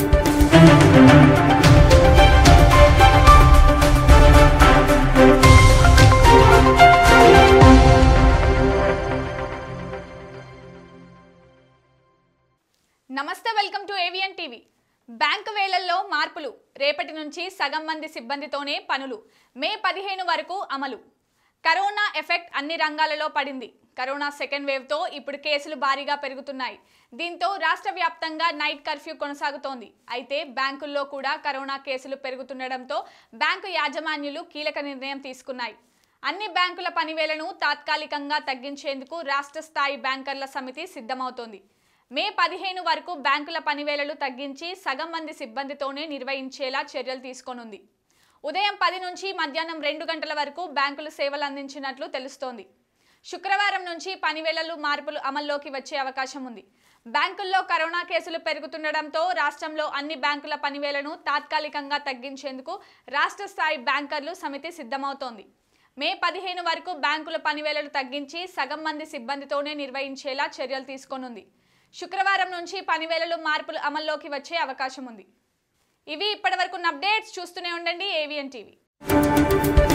నమస్తే welcome to AVN TV bank వేళల్లో మార్పులు రేపటి నుంచి సగం మంది సిబ్బందితోనే పనులు మే పదిహేను వరకు అమలు కరోనా ఎఫెక్ట్ అన్ని రంగాలలో పడింది కరోనా సెకండ్ వేవ్తో ఇప్పుడు కేసులు భారీగా పెరుగుతున్నాయి దీంతో రాష్ట్ర వ్యాప్తంగా నైట్ కర్ఫ్యూ కొనసాగుతోంది అయితే బ్యాంకుల్లో కూడా కరోనా కేసులు పెరుగుతుండటంతో బ్యాంకు యాజమాన్యులు కీలక నిర్ణయం తీసుకున్నాయి అన్ని బ్యాంకుల పనివేలను తాత్కాలికంగా తగ్గించేందుకు రాష్ట్ర స్థాయి బ్యాంకర్ల సమితి సిద్ధమవుతోంది మే పదిహేను వరకు బ్యాంకుల పనివేళలు తగ్గించి సగం మంది సిబ్బందితోనే నిర్వహించేలా చర్యలు తీసుకోనుంది ఉదయం పది నుంచి మధ్యాహ్నం రెండు గంటల వరకు బ్యాంకులు సేవలు అందించినట్లు తెలుస్తోంది శుక్రవారం నుంచి పనివేళలు మార్పులు అమల్లోకి వచ్చే అవకాశం ఉంది బ్యాంకుల్లో కరోనా కేసులు పెరుగుతుండటంతో రాష్ట్రంలో అన్ని బ్యాంకుల పనివేలను తాత్కాలికంగా తగ్గించేందుకు రాష్ట్ర స్థాయి బ్యాంకర్లు సమితి సిద్ధమవుతోంది మే పదిహేను వరకు బ్యాంకుల పనివేళలు తగ్గించి సగం మంది సిబ్బందితోనే నిర్వహించేలా చర్యలు తీసుకోనుంది శుక్రవారం నుంచి పనివేళలు మార్పులు అమల్లోకి వచ్చే అవకాశం ఉంది ఇవి ఇప్పటివరకు అప్డేట్స్ చూస్తూనే ఉండండి ఏవిఎన్ టీవీ